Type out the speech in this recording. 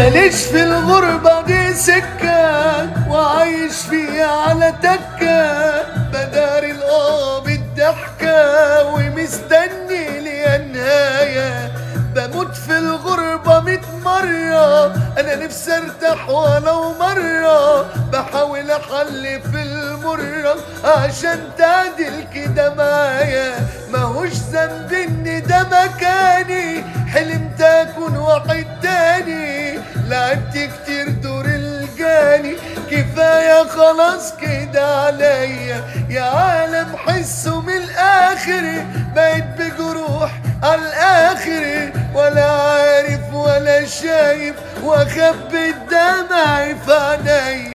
ماليش في الغربة دي سكة وعايش فيها على تكة بداري الآه بالضحكة ومستني لي النهاية بموت في الغربة ميت مرة أنا نفسي أرتاح ولو مرة بحاول أحل في المرة عشان تعدل كده معايا ماهوش ذنب إن ده مكاني حلمت أكون واحد تاني لعبت كتير دور الجاني كفاية خلاص كده عليا يا عالم حسه من الآخر بقيت بجروح على الآخر ولا عارف ولا شايف واخبي الدمع في عيني